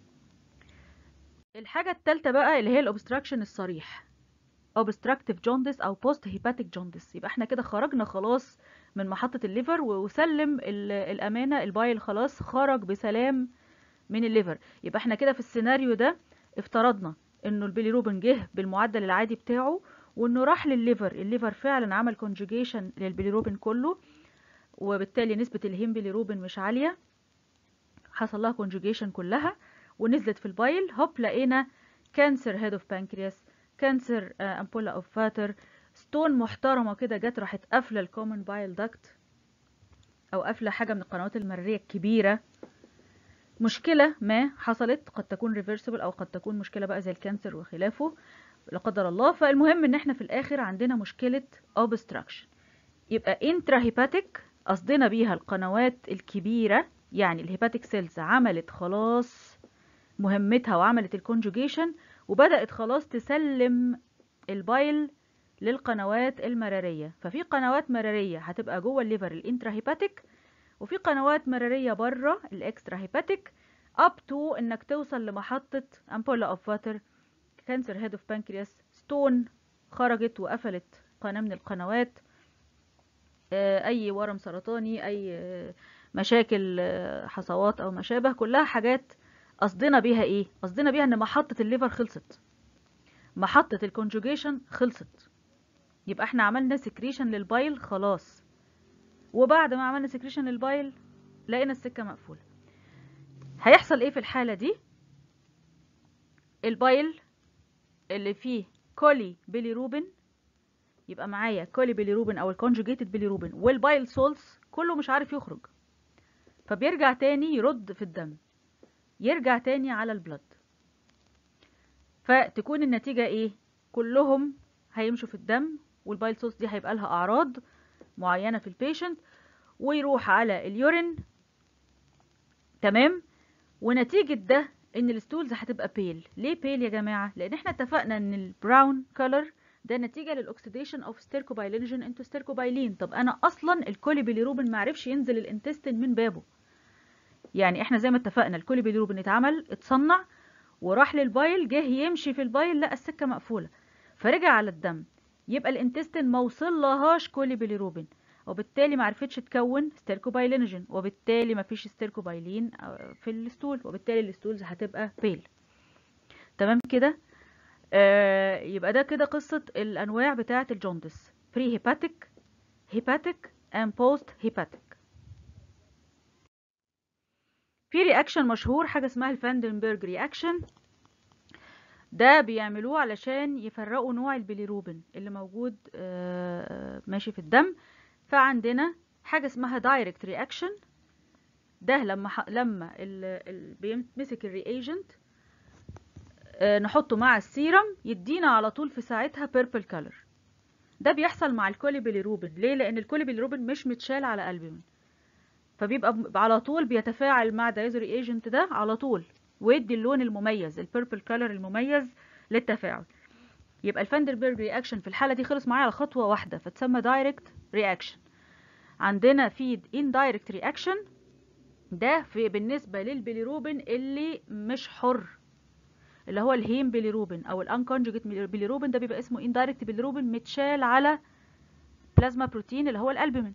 S1: الحاجة التالتة بقى اللي هي الأوبستراكشن الصريح obstructive jaundice أو post hepatic jaundice يبقى احنا كده خرجنا خلاص من محطة الليفر وسلم الأمانة البايل خلاص خرج بسلام من الليفر يبقى احنا كده في السيناريو ده افترضنا انه البيليروبين جه بالمعدل العادي بتاعه وانه راح للليفر الليفر فعلا عمل كونجوجيشن للبيليروبين كله وبالتالي نسبة الهيم بيليروبين مش عالية حصل لها كونجوجيشن كلها ونزلت في البايل هوب لقينا كانسر هيد اوف بانكرياس كانسر امبولا اوف فاتر ستون محترمه كده جت راحت قافله الكومن بايل داكت او قافله حاجه من القنوات المراريه الكبيره مشكله ما حصلت قد تكون ريفرسبل او قد تكون مشكله بقى زي الكانسر وخلافه لا قدر الله فالمهم ان احنا في الاخر عندنا مشكله obstruction يبقى انترا هيباتيك قصدنا بيها القنوات الكبيره يعني الهيباتيك سيلز عملت خلاص مهمتها وعملت الكونجوجيشن وبدأت خلاص تسلم البايل للقنوات المرارية ففي قنوات مرارية هتبقى جوه الليفر الانترا هيباتيك وفي قنوات مرارية بره الاكسترا هيباتيك اب تو انك توصل لمحطة امبولا اوف واتر كانسر هيد اوف بانكرياس ستون خرجت وقفلت قناه من القنوات آه، اي ورم سرطاني اي آه، مشاكل آه، حصوات او ما شابه كلها حاجات قصدنا بيها ايه قصدنا بيها ان محطه الليفر خلصت محطه الكونجوجيشن خلصت يبقى احنا عملنا سكريشن للبايل خلاص وبعد ما عملنا سكريشن للبايل لقينا السكه مقفوله هيحصل ايه في الحاله دي البايل اللي فيه كولي بيليروبين يبقى معايا كولي بيليروبين او الكونجوجيتد بيليروبين والبايل سولز كله مش عارف يخرج فبيرجع تاني يرد في الدم يرجع تاني على البلد فتكون النتيجة ايه كلهم هيمشوا في الدم والبايل سولز دي هيبقى لها اعراض معينة في البيشنت ويروح على اليورين تمام ونتيجة ده ان الستولز هتبقى بيل ليه بيل يا جماعة لان احنا اتفقنا ان البراون كولر ده نتيجة للاكسيديشن اوف ستيركوبايلينجين انتو ستيركوبايلين طب انا اصلا الكولي بيليروبين معرفش ينزل الانتستين من بابه يعني احنا زي ما اتفقنا الكولي بيليروبين اتعمل اتصنع وراح للبايل جه يمشي في البايل لقى السكة مقفولة فرجع على الدم يبقى الانتستين ما وصلهاش كولي بيليروبين وبالتالي ما عرفتش تكون ستيركوبايلينجين وبالتالي ما فيش ستيركوبايلين في الستول وبالتالي الستولز هتبقى بيل تمام كده آه يبقى ده كده قصة الأنواع بتاعة الجوندس بري هيباتيك هيباتيك and post هيباتيك في رياكشن مشهور حاجة اسمها الفاندنبرج رياكشن ده بيعملوه علشان يفرقوا نوع البيليروبين اللي موجود آه ماشي في الدم فعندنا حاجة اسمها دايركت رياكشن ده لما ح... لما ال... ال... بيمسك الرياجنت آه نحطه مع السيرم يدينا على طول في ساعتها بيربل كولر ده بيحصل مع الكولي بيليروبين ليه لان الكولي بيليروبين مش متشال على البومين فبيبقى على طول بيتفاعل مع دايزو رياجنت ده على طول ويدي اللون المميز البيربل كولر المميز للتفاعل يبقى الفاندربيرج رياكشن في الحاله دي خلص معايا على خطوه واحده فتسمى دايركت رياكشن عندنا في اندايركت رياكشن ده في بالنسبه للبيليروبين اللي مش حر اللي هو الهيم بيليروبين او الانكونجوجيت بيليروبين ده بيبقى اسمه اندايركت بيليروبين متشال على بلازما بروتين اللي هو الالبومين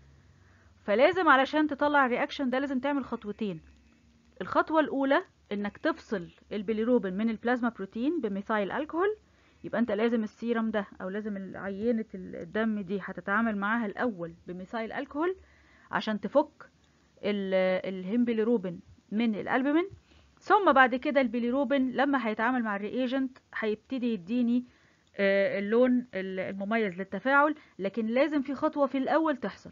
S1: فلازم علشان تطلع الرياكشن ده لازم تعمل خطوتين الخطوه الاولى انك تفصل البيليروبين من البلازما بروتين بميثايل الكحول يبقى انت لازم السيرم ده او لازم عينة الدم دي هتتعامل معاها الاول بميثايل الكحول عشان تفك الهيمبيليروبين من الالبومين ثم بعد كده البيليروبين لما هيتعامل مع الرياجنت هيبتدي يديني اللون المميز للتفاعل لكن لازم في خطوة في الاول تحصل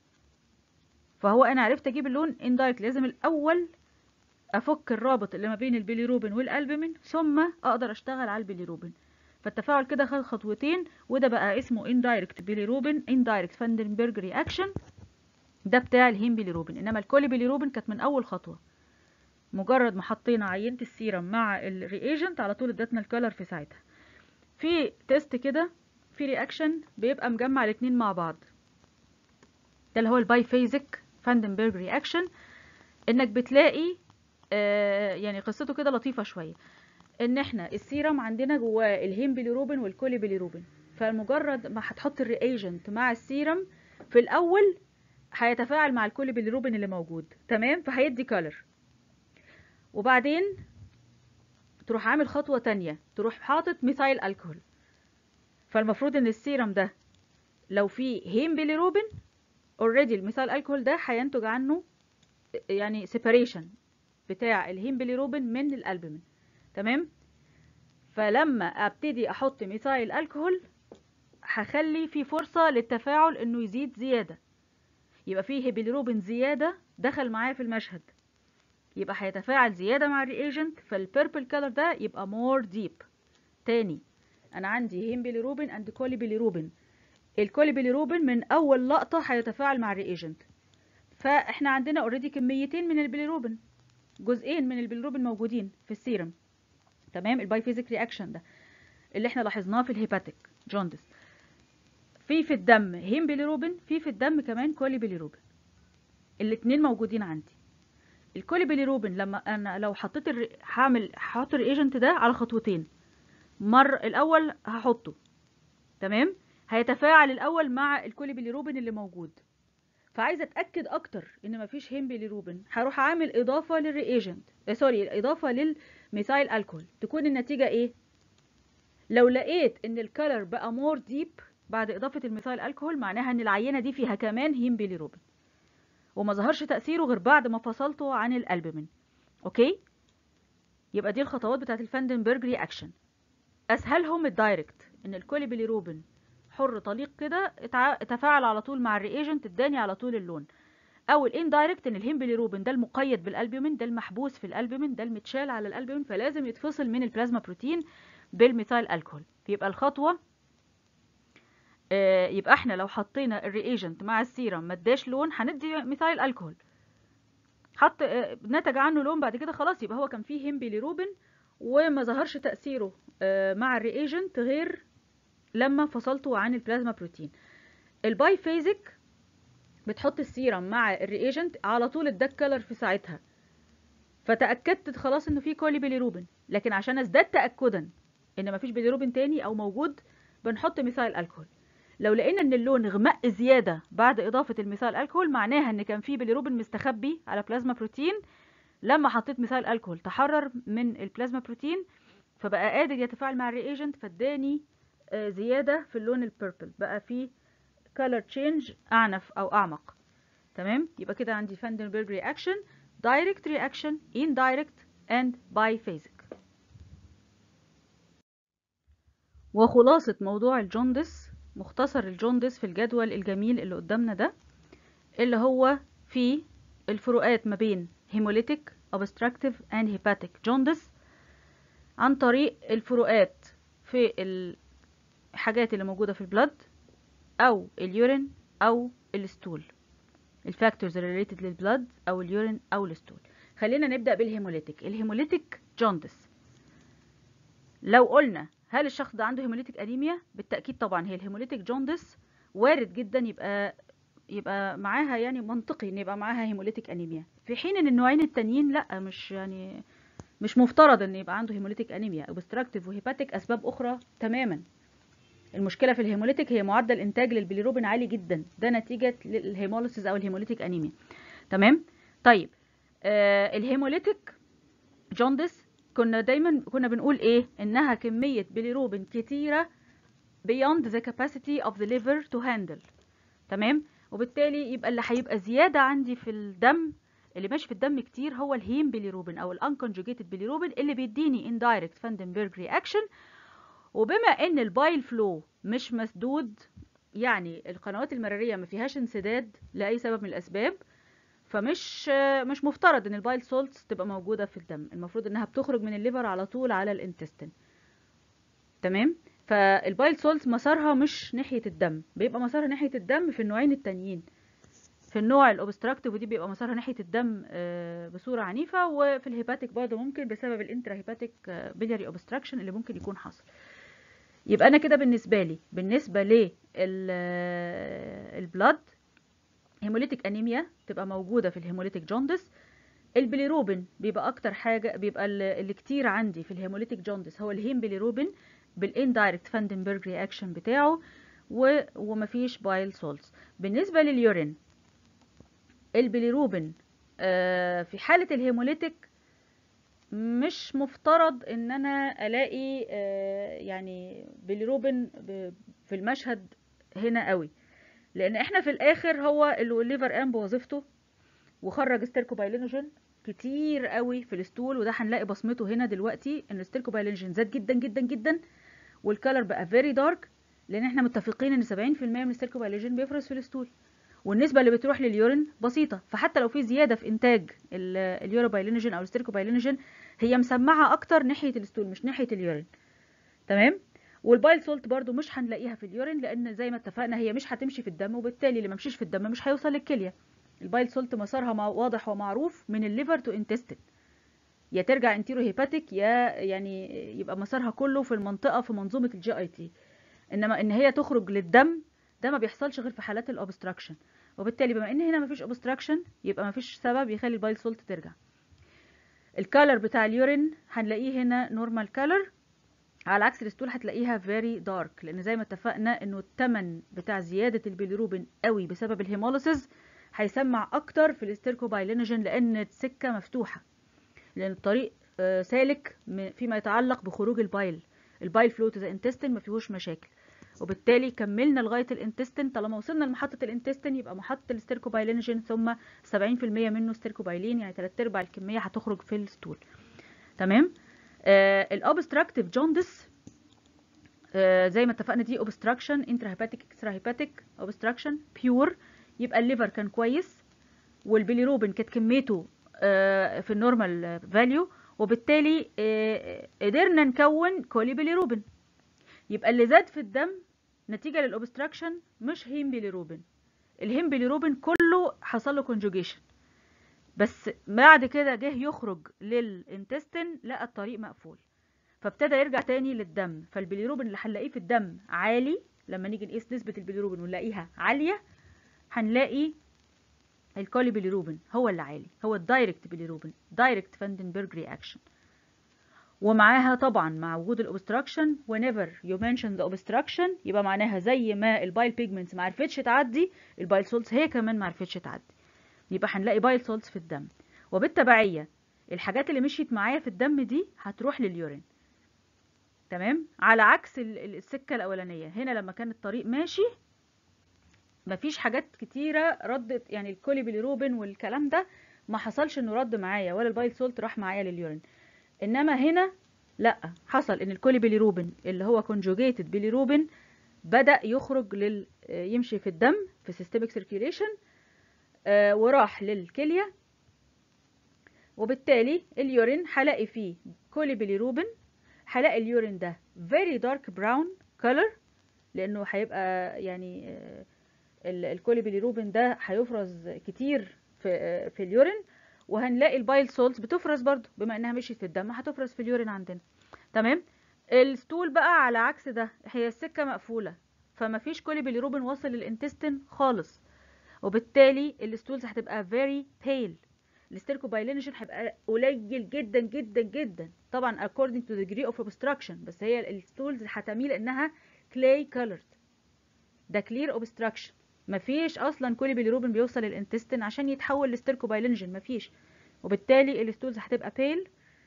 S1: فهو انا عرفت اجيب اللون اندايركت لازم الاول افك الرابط اللي ما بين البيليروبين والالبومين ثم اقدر اشتغل على البيليروبين فالتفاعل كده خد خطوتين وده بقى اسمه indirect bilirubin indirect فاندنبرج رياكشن ده بتاع الهيم بيليروبين انما الكولي بيليروبين كانت من اول خطوه مجرد ما حطينا عينه السيرم مع الرياجنت على طول ادتنا الكلر في ساعتها في تيست كده في رياكشن بيبقى مجمع الاتنين مع بعض ده اللي هو الباي فيزيك فاندنبرج رياكشن انك بتلاقي آه يعني قصته كده لطيفه شويه ان احنا السيرم عندنا جواه الهيم بيليروبين والكولي بيليروبين فمجرد ما هتحط الرياجنت مع السيرم في الاول هيتفاعل مع الكولي بيليروبين اللي موجود تمام فهيدي كولر وبعدين تروح عامل خطوة تانية تروح حاطط ميثايل الكحول فالمفروض ان السيرم ده لو فيه هيم بيليروبين اوريدي الميثايل الكحول ده هينتج عنه يعني سيباريشن بتاع الهيم بيليروبين من الالبومين تمام فلما ابتدي احط ميثايل الكحول هخلي في فرصة للتفاعل انه يزيد زيادة يبقى فيه هيبيليروبين زيادة دخل معايا في المشهد يبقى هيتفاعل زيادة مع الرياجنت فالبيربل كولر ده يبقى مور ديب تاني انا عندي هيم بيليروبين اند كولي بيليروبين الكولي بيليروبين من اول لقطة هيتفاعل مع الرياجنت فاحنا عندنا اوريدي كميتين من البيليروبين جزئين من البيليروبين موجودين في السيرم تمام البايفيزيك رياكشن ده اللي احنا لاحظناه في الهيباتيك جوندس في في الدم هيم بيليروبين في في الدم كمان كولي بيليروبين الاتنين موجودين عندي الكولي بيليروبين لما انا لو حطيت الري... هعمل هحط الايجنت ده على خطوتين مر الاول هحطه تمام هيتفاعل الاول مع الكوليبيليروبين اللي موجود فعايزه اتاكد اكتر ان مفيش هيم بيليروبين هروح اعمل اضافه للرياجنت آه سوري اضافه للميثايل الكحول تكون النتيجه ايه لو لقيت ان الكلر بقى مور ديب بعد اضافه الميثايل الكحول معناها ان العينه دي فيها كمان هيم بيليروبين وما ظهرش تاثيره غير بعد ما فصلته عن الالبومين اوكي يبقى دي الخطوات بتاعت الفاندنبرج رياكشن اسهلهم الدايركت ان الكوليبيليروبين حر طليق كده اتفاعل على طول مع الرياجنت اداني على طول اللون او الاندايركت ان الهيمبيليروبين ده المقيد بالالبومين ده المحبوس في الالبومين ده المتشال على الالبومين فلازم يتفصل من البلازما بروتين بالميثايل الكحول يبقى الخطوه آه يبقى احنا لو حطينا الرياجنت مع السيرم ما اداش لون هندي ميثايل الكحول حط آه نتج عنه لون بعد كده خلاص يبقى هو كان فيه هيمبيليروبين وما ظهرش تاثيره آه مع الرياجنت غير لما فصلته عن البلازما بروتين الباي فيزيك بتحط السيرم مع الرياجنت على طول اداك كلر في ساعتها فتاكدت خلاص انه في كولي بيليروبين لكن عشان ازداد تاكدا ان مفيش بيليروبين تاني او موجود بنحط ميثايل الكحول لو لقينا ان اللون غمق زياده بعد اضافه الميثايل الكحول معناها ان كان في بيليروبين مستخبي على بلازما بروتين لما حطيت ميثايل الكحول تحرر من البلازما بروتين فبقى قادر يتفاعل مع الرياجنت فاداني زياده في اللون البيربل بقى فيه color change اعنف او اعمق تمام يبقى كده عندي فاندنبرج رياكشن direct reaction indirect and biphasic وخلاصة موضوع الجوندس مختصر الجوندس في الجدول الجميل اللي قدامنا ده اللي هو فيه الفروقات ما بين hemolytic obstructive and hepatic jaundice عن طريق الفروقات في الحاجات اللي موجودة في البلد او اليورين او الستول الفاكتورز ريليتد للبلد او اليورين او الستول خلينا نبدا بالهيموليتيك الهيموليتيك جوندس لو قلنا هل الشخص ده عنده هيموليتيك انيميا بالتاكيد طبعا هي الهيموليتيك جوندس وارد جدا يبقى يبقى معاها يعني منطقي ان يبقى معاها هيموليتيك انيميا في حين ان النوعين التانيين لا مش يعني مش مفترض ان يبقى عنده هيموليتيك انيميا اوبستراكتيف وهيباتيك اسباب اخرى تماما المشكله في الهيموليتيك هي معدل انتاج للبيليروبين عالي جدا ده نتيجه للهيموليسيس او الهيموليتيك انيميا تمام طيب آه الهيموليتيك جوندس كنا دايما كنا بنقول ايه انها كميه بيليروبين كتيره beyond the capacity of the liver to handle تمام وبالتالي يبقى اللي هيبقى زياده عندي في الدم اللي ماشي في الدم كتير هو الهيم بيليروبين او الانكونجوجيتد بيليروبين اللي بيديني اندايركت فاندنبرج رياكشن وبما ان البايل فلو مش مسدود يعني القنوات المراريه ما فيهاش انسداد لاي سبب من الاسباب فمش مش مفترض ان البايل سولتس تبقى موجوده في الدم المفروض انها بتخرج من الليفر على طول على الانتستين تمام فالبايل سولتس مسارها مش ناحيه الدم بيبقى مسارها ناحيه الدم في النوعين التانيين في النوع الاوبستراكتيف ودي بيبقى مسارها ناحيه الدم بصوره عنيفه وفي الهيباتيك برضه ممكن بسبب الانترا هيباتيك بيلياري اوبستراكشن اللي ممكن يكون حاصل يبقى انا كده بالنسبه لي بالنسبه للبلاد هيموليتيك انيميا تبقى موجوده في الهيموليتيك جوندس البيليروبين بيبقى اكتر حاجه بيبقى اللي كتير عندي في الهيموليتيك جوندس هو الهيم بيليروبين بالاندايركت فاندنبرج رياكشن بتاعه و... ومفيش بايل سولتس بالنسبه لليورين البيليروبين آه في حاله الهيموليتيك مش مفترض ان انا الاقي آه يعني بيليروبين في المشهد هنا قوي لان احنا في الاخر هو الليفر قام بوظيفته وخرج ستيركوبايلينوجين كتير قوي في الستول وده هنلاقي بصمته هنا دلوقتي ان الستيركوبايلينوجين زاد جدا جدا جدا والكالر بقى فيري دارك لان احنا متفقين ان 70% من الستيركوبايلينوجين بيفرز في الستول والنسبة اللي بتروح لليورين بسيطة فحتى لو في زيادة في إنتاج اليوروبايلينوجين أو الستيركوبايلينوجين هي مسمعة أكتر ناحية الستول مش ناحية اليورين تمام والبايل سولت برضو مش هنلاقيها في اليورين لأن زي ما اتفقنا هي مش هتمشي في الدم وبالتالي اللي ممشيش في الدم مش هيوصل للكلية البايل سولت مسارها واضح ومعروف من الليفر تو انتستين يا ترجع انتيرو هيباتيك يا يعني يبقى مسارها كله في المنطقة في منظومة الجي اي تي انما ان هي تخرج للدم ده ما بيحصلش غير في حالات الاوبستراكشن وبالتالي بما ان هنا مفيش اوبستراكشن يبقى مفيش سبب يخلي البايل سولت ترجع الكالر بتاع اليورين هنلاقيه هنا نورمال كالر على عكس الستول هتلاقيها very dark لان زي ما اتفقنا انه الثمن بتاع زياده البيليروبين قوي بسبب الهيموليسيس هيسمع اكتر في الاستيركوبايلينوجين لان السكه مفتوحه لان الطريق آه، سالك م- فيما يتعلق بخروج البايل البايل فلو تو ذا انتستين ما فيهوش مشاكل وبالتالي كملنا لغايه الانتستين طالما وصلنا لمحطه الانتستين يبقى محطه الاستيركوبايلينوجين ثم 70% منه ستيركوبايلين يعني 3 ارباع الكميه هتخرج في الستول تمام آه الاوبستراكتيف جوندس آه زي ما اتفقنا دي اوبستراكشن انترا هيباتيك اكسترا هيباتيك اوبستراكشن بيور يبقى الليفر كان كويس والبيليروبين كانت كميته آه في النورمال فاليو وبالتالي آه قدرنا نكون كولي بيليروبين يبقى اللي زاد في الدم نتيجة للأوبستراكشن مش هيم بيليروبين الهيم بيليروبين كله حصل له كونجوجيشن بس بعد كده جه يخرج للانتستين لقى الطريق مقفول فابتدى يرجع تاني للدم فالبيليروبين اللي هنلاقيه في الدم عالي لما نيجي نقيس نسبة البيليروبين ونلاقيها عالية هنلاقي الكولي بيليروبين هو اللي عالي هو الدايركت بيليروبين دايركت فاندنبرج رياكشن ومعاها طبعا مع وجود الاوبستراكشن whenever you mention the obstruction يبقى معناها زي ما البايل بيجمنتس ما عرفتش تعدي البايل سولتس هي كمان ما عرفتش تعدي يبقى هنلاقي بايل سولتس في الدم وبالتبعية الحاجات اللي مشيت معايا في الدم دي هتروح لليورين تمام على عكس ال- ال- السكة الأولانية هنا لما كان الطريق ماشي مفيش حاجات كتيرة ردت يعني الكولي بيليروبين والكلام ده ما حصلش انه رد معايا ولا البايل سولت راح معايا لليورين انما هنا لا حصل ان الكولي بيليروبين اللي هو كونجوجيتد بيليروبين بدأ يخرج لل آه، يمشي في الدم في سيستميك سيركيوليشن وراح للكلية وبالتالي اليورين هلاقي فيه كولي بيليروبين هلاقي اليورين ده very dark brown color لانه هيبقى يعني آه، ال- الكولي بيليروبين ده هيفرز كتير في آه، في اليورين وهنلاقي البايل سولتس بتفرز برضو بما انها مشيت في الدم هتفرز في اليورين عندنا تمام الستول بقى على عكس ده هي السكه مقفوله فما فيش كولي بيليروبين واصل للانتستين خالص وبالتالي الستولز هتبقى very pale الاستيركوبايلينيشن هيبقى قليل جدا جدا جدا طبعا according to the degree of obstruction بس هي الستولز هتميل انها clay colored ده clear obstruction مفيش اصلا كولي بيليروبين بيوصل للانتستين عشان يتحول لستيركوبايلينجين مفيش وبالتالي الستولز هتبقى pale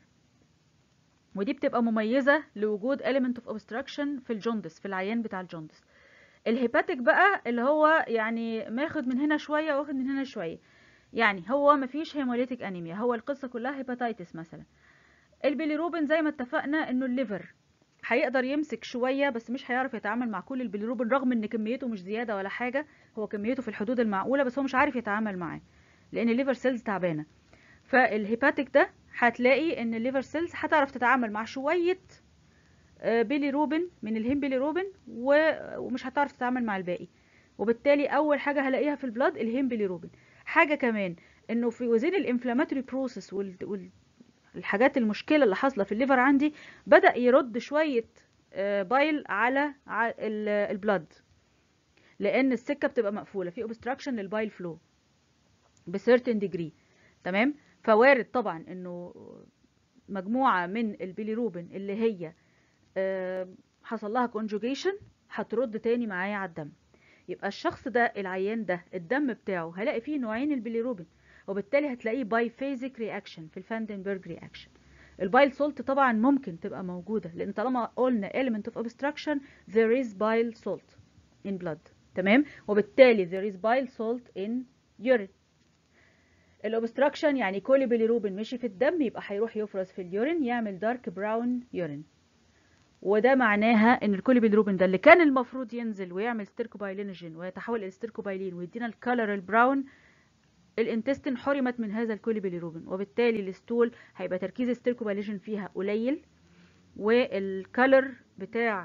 S1: ودي بتبقى مميزة لوجود element of obstruction في الجوندس في العيان بتاع الجوندس الهيباتيك بقى اللي هو يعني ماخد من هنا شوية واخد من هنا شوية يعني هو مفيش هيموليتيك انيميا هو القصة كلها هيباتيتس مثلا البيليروبين زي ما اتفقنا انه الليفر هيقدر يمسك شوية بس مش هيعرف يتعامل مع كل البيليروبين رغم ان كميته مش زيادة ولا حاجة هو كميته في الحدود المعقولة بس هو مش عارف يتعامل معاه لان الليفر سيلز تعبانة فالهيباتيك ده هتلاقي ان الليفر سيلز هتعرف تتعامل مع شوية آه، بيليروبين من الهيم بيليروبين و- ومش هتعرف تتعامل مع الباقي وبالتالي اول حاجة هلاقيها في البلاد الهيم بيليروبين حاجة كمان انه في وزين الانفلاماتوري بروسيس والحاجات المشكلة اللي حاصلة في الليفر عندي بدأ يرد شوية آه، بايل على ع- ال- البلاد لان السكة بتبقى مقفولة في obstruction للبايل فلو بسيرتن ديجري تمام فوارد طبعا انه مجموعة من البيليروبين اللي هي آه، حصل لها كونجوجيشن هترد تاني معايا على الدم يبقى الشخص ده العيان ده الدم بتاعه هلاقي فيه نوعين البيليروبين وبالتالي هتلاقيه باي فيزيك رياكشن في الفاندنبرج رياكشن البايل سولت طبعا ممكن تبقى موجودة لان طالما قلنا element of obstruction there is bile salt in blood تمام وبالتالي there is bile salt in urine الاوبستراكشن يعني كل بيليروبين مشي في الدم يبقى هيروح يفرز في اليورين يعمل دارك براون يورين وده معناها ان الكولي بيليروبين ده اللي كان المفروض ينزل ويعمل ستيركوبايلينوجين ويتحول الى ستيركوبايلين ويدينا الكالر البراون الانتستين حرمت من هذا الكولي بيليروبين وبالتالي الستول هيبقى تركيز الستيركوبايليشن فيها قليل والكالر بتاع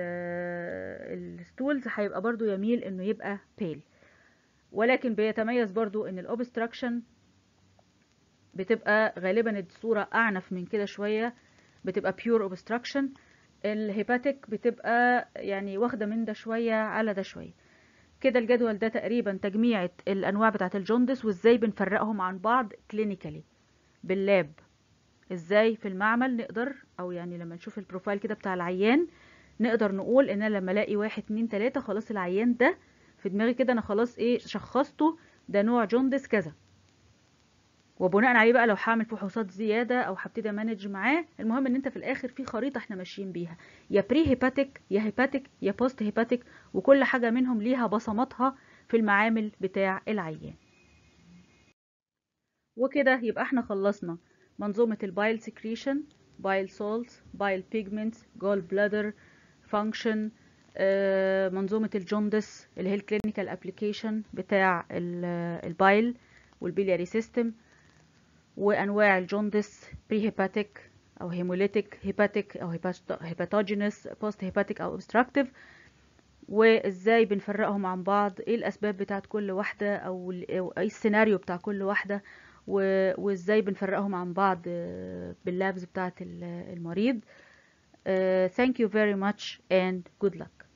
S1: ال- الستولز هيبقى برضو يميل انه يبقى بيل ولكن بيتميز برضو ان الاوبستراكشن بتبقى غالبا الصورة اعنف من كده شوية بتبقى pure obstruction الهيباتيك بتبقى يعني واخدة من ده شوية على ده شوية كده الجدول ده تقريبا تجميعة الانواع بتاعة الجوندس وازاي بنفرقهم عن بعض كلينيكالي باللاب ازاي في المعمل نقدر او يعني لما نشوف البروفايل كده بتاع العيان نقدر نقول ان انا لما الاقي واحد اتنين تلاتة خلاص العيان ده في دماغي كده انا خلاص ايه شخصته ده نوع جوندس كذا وبناء عليه بقى لو هعمل فحوصات زياده او هبتدي امانج معاه المهم ان انت في الاخر في خريطه احنا ماشيين بيها يا بري هيباتيك يا هيباتيك يا بوست هيباتيك وكل حاجه منهم ليها بصماتها في المعامل بتاع العيان وكده يبقى احنا خلصنا منظومه البايل سكريشن بايل سولتس بايل بيجمنتس جول بلادر فانكشن منظومه الجوندس اللي هي الكلينيكال ابليكيشن بتاع البايل والبيلياري سيستم وانواع الجوندس بري هيباتيك او هيموليتيك هيباتيك او هيباتوجينس بوست هيباتيك او obstructive وازاي بنفرقهم عن بعض ايه الاسباب بتاعت كل واحده او ايه السيناريو بتاع كل واحده وازاي بنفرقهم عن بعض باللابز بتاعت المريض thank you very much and good luck